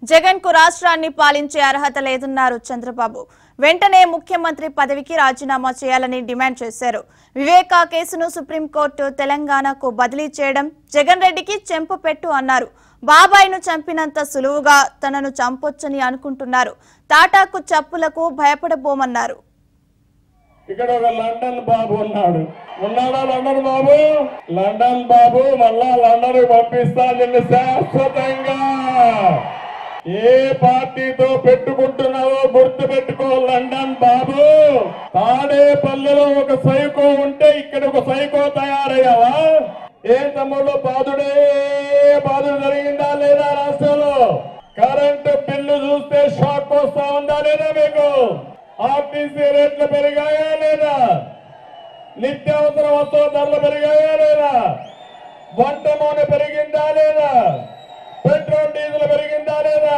జగన్ కు రాష్ట్రాన్ని పాలించే అర్హత లేదన్నారు చంద్రబాబు వెంటనే ముఖ్యమంత్రి పదవికి రాజీనామా చేయాలని డిమాండ్ చేశారు వివేకా కేసును సుప్రీంకోర్టు తెలంగాణకు బదిలీ చేయడం జగన్ రెడ్డికి చెంపు పెట్టు అన్నారు బాబాయ్ను చంపినంత సులువుగా తనను చంపొచ్చని అనుకుంటున్నారు తాటాకు చప్పులకు భయపడబోమన్నారు ఇక్కడ ఒక లండన్ బాబు ఉన్నాడు ఉన్నాడా లండన్ బాబు లండన్ బాబు మళ్ళా లండన్ పంపిస్తా నిన్ను శాశ్వతంగా ఏ పార్టీతో పెట్టుకుంటున్నావో గుర్తు పెట్టుకో లండన్ బాబు తాడేపల్లిలో ఒక సైకో ఉంటే ఇక్కడ ఒక సైకో తయారయ్యావా ఏ తమ్ముడు బాధుడే బాధుడు జరిగిందా లేదా రాష్ట్రంలో కరెంటు బిల్లు చూస్తే షాక్ వస్తా ఉందా లేదా మీకు ఆర్టీసీ రేట్లు పెరిగాయా లేదా నిత్యావసర వస్తువుల ధరలు పెరిగాయా లేదా వంట నూనె పెరిగిందా లేదా పెట్రోల్ డీజిల్ పెరిగిందా లేదా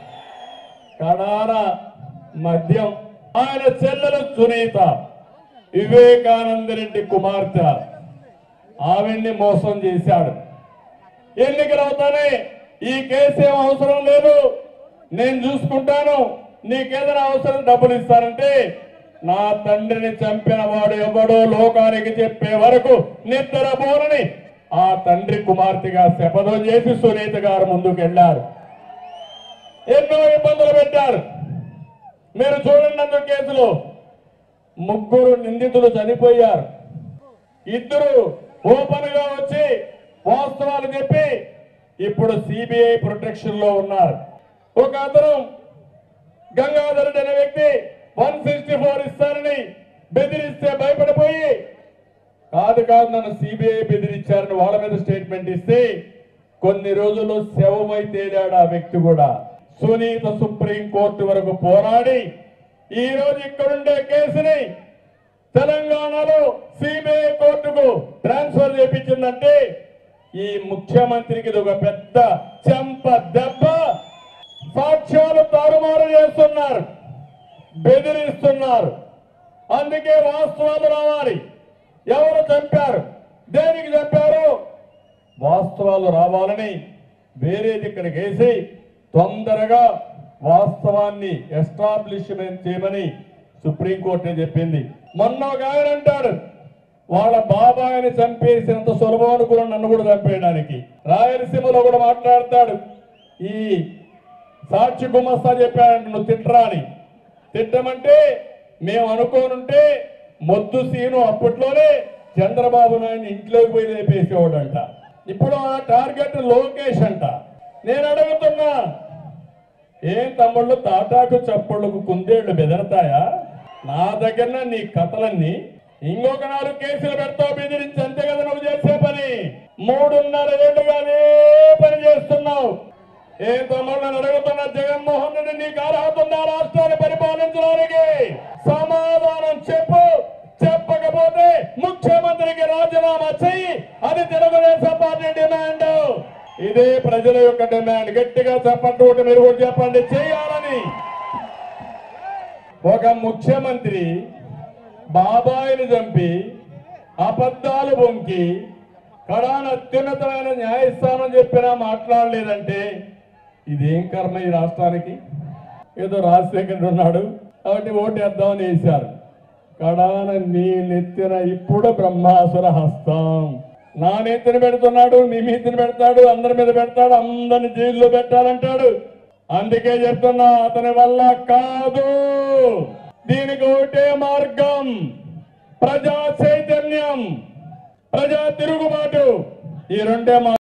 కడాన మద్యం ఆయన చెల్లెలు సునీత వివేకానంద రెడ్డి కుమార్తె ఆవిడ్ని మోసం చేశాడు ఎన్నికలు అవుతానే ఈ కేసు ఏం అవసరం లేదు నేను చూసుకుంటాను నీకేదైనా అవసరం డబ్బులు ఇస్తానంటే నా తండ్రిని చంపిన వాడు ఎవడో లోకానికి చెప్పే వరకు నిద్రపోనని ఆ తండ్రి కుమార్తెగా శపథం చేసి సునీత గారు ముందుకు వెళ్ళారు ఎన్నో ఇబ్బందులు పెట్టారు మీరు చూడండి అందుకు కేసులో ముగ్గురు నిందితులు చనిపోయారు ఇద్దరు ఓపెన్ గా వచ్చి వాస్తవాలు చెప్పి ఇప్పుడు సిబిఐ ప్రొటెక్షన్ లో ఉన్నారు ఒక అతను గంగాధర్ అనే వ్యక్తి వన్ సిక్స్టీ ఫోర్ ఇస్తారని బెదిరిస్తే భయపడిపోయి కాదు కాదు నన్ను సిబిఐ బెదిరించారని వాళ్ళ మీద స్టేట్మెంట్ ఇస్తే కొన్ని రోజులు శవమై తేలాడు ఆ వ్యక్తి కూడా సునీత సుప్రీం కోర్టు వరకు పోరాడి ఈ రోజు ఇక్కడుండే కేసుని తెలంగాణలో సిబిఐ కోర్టుకు ట్రాన్స్ఫర్ చేపించిందంటే ఈ ముఖ్యమంత్రికి ఇది ఒక పెద్ద చెంప దెబ్బ సాక్ష్యాలు తారుమారు చేస్తున్నారు బెదిరిస్తున్నారు అందుకే వాస్తవాలు రావాలి ఎవరు చంపారు దేనికి చంపారు వాస్తవాలు రావాలని వేరేది ఇక్కడికి వేసి తొందరగా వాస్తవాన్ని ఎస్టాబ్లిష్మెంట్ చేయమని సుప్రీంకోర్టు చెప్పింది మొన్న ఒక ఆయన అంటాడు వాళ్ళ బాబాయిని చంపేసినంత సులభం అనుకున్న నన్ను కూడా చంపేయడానికి రాయలసీమలో కూడా మాట్లాడతాడు ఈ సాక్షి గుమస్తా చెప్పాడంట నువ్వు తిట్టరా అని తిట్టమంటే మేము అనుకోనుంటే మొద్దు సీను అప్పట్లోనే చంద్రబాబు నాయుడు ఇంట్లోకి పోయి లేపేసేవాడంట ఇప్పుడు ఆ టార్గెట్ లోకేష్ అంట నేను అడుగుతున్నా ఏం తమ్ముళ్ళు తాటాకు చప్పుళ్ళకు కుందేళ్లు బెదరతాయా నా దగ్గర నీ కథలన్నీ ఇంకొక నాలుగు కేసులు పెడతావు బెదిరించి అంతే కదా నువ్వు చేసే పని మూడున్నర ఏళ్ళుగా అదే పని చేస్తున్నావు ఏ తమ్ముడు నన్ను అడుగుతున్న జగన్మోహన్ రెడ్డి నీకు అర్హత ఉందా రాష్ట్రాన్ని పరిపాలించడానికి సమాధానం చెప్పు చెప్పకపోతే ముఖ్యమంత్రికి రాజీనామా చెయ్యి అది తెలుగుదేశం పార్టీ డిమాండ్ ఇదే ప్రజల యొక్క డిమాండ్ గట్టిగా చెప్పండి ఒకటి మీరు కూడా చెప్పండి చేయాలని ఒక ముఖ్యమంత్రి బాబాయిని చంపి అబద్ధాలు బొంకి కడాన అత్యున్నతమైన న్యాయస్థానం చెప్పినా మాట్లాడలేదంటే ఇదేం కర్మ ఈ రాష్ట్రానికి ఏదో రాజశేఖర్ ఉన్నాడు కాబట్టి ఓటేద్దామని వేశారు కడాన నీ నెత్తిన ఇప్పుడు బ్రహ్మాసుర హస్తం నా నెత్తిన పెడుతున్నాడు నీ మీతిని పెడతాడు అందరి మీద పెడతాడు అందరిని జైల్లో పెట్టాలంటాడు అందుకే చెప్తున్నా అతని వల్ల కాదు దీనికి ఒకటే మార్గం ప్రజా చైతన్యం ప్రజా తిరుగుబాటు ఈ రెండే మా